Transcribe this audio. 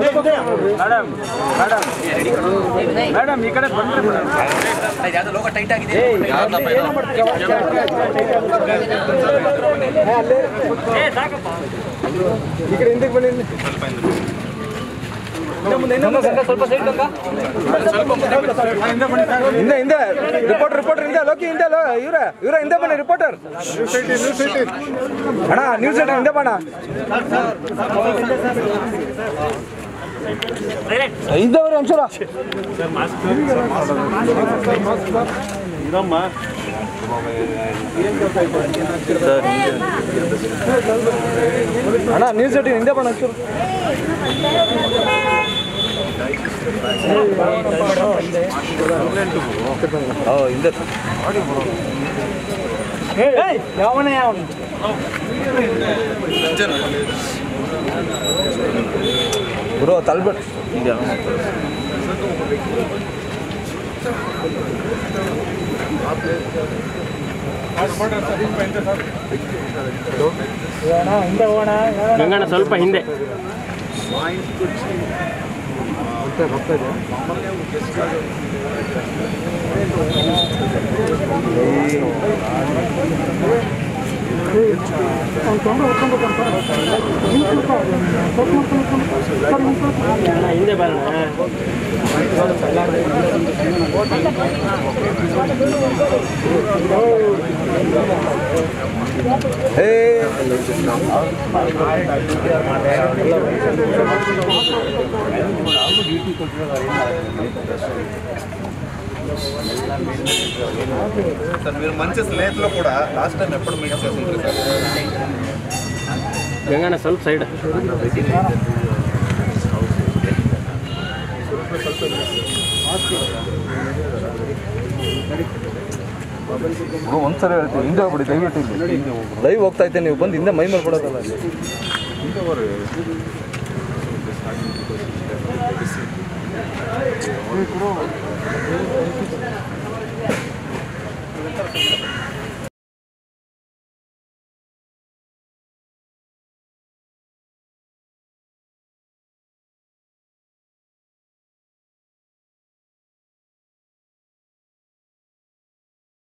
madam madam madam ಈ ಕಡೆ ಬಂದ್ರೆ ಈ ಕಡೆ ಹಿಂದಕ್ಕೆ ಬನ್ನಿ ಹಿಂದೆ ಹಿಂದೆ ರಿಪೋರ್ಟರ್ ರಿಪೋರ್ಟರ್ ಹಿಂದೆ ಲೋಕಿ ಹಿಂದೆ ಲೋ ಇವ್ರ ಇವ್ರ ಹಿಂದೆ ಬನ್ನಿ ರಿಪೋರ್ಟರ್ ಅಣ್ಣ ನ್ಯೂಸ್ ಏಟರ್ ಹಿಂದೆ ಬಣ್ಣ ಇದ್ದವ್ರು ಒಂಚೂರ ಅಣ್ಣ ನ್ಯೂಸ್ ಏಟರ್ ಹಿಂದೆ ಬಣ್ಣ ಒಂಚೂರು ಓ ಹಿಂದೆ ಯಾವನೇ ಯಾವನು ಬ್ರೋ ತಲ್ಬಿಟ್ ಗಂಗಣ್ಣ ಸ್ವಲ್ಪ ಹಿಂದೆ ಹಿಂದೆ ಬರೋಣ ಏ సార్ మీరు మంచి స్నేహితులు కూడా లాస్ట్ టైం ఎప్పుడు మీట్ చేసిండ్రు సార్ ಗಂಗಣ್ಣ ಸ್ವಲ್ಪ ಸೈಡ್ ಬ್ರೋ ಒಂದ್ಸರಿ ಹೇಳ್ತೀನಿ ಹಿಂದೆ ಹೋಗ್ಬಿಡಿ ದಯವಿಟ್ಟು ಲೈವ್ ಹೋಗ್ತಾ ಇದ್ದೆ ನೀವು ಬಂದು ಹಿಂದೆ ಮೈ ಮೇಲೆ ಕೊಡೋದಲ್ಲ ಅಲ್ಲಿ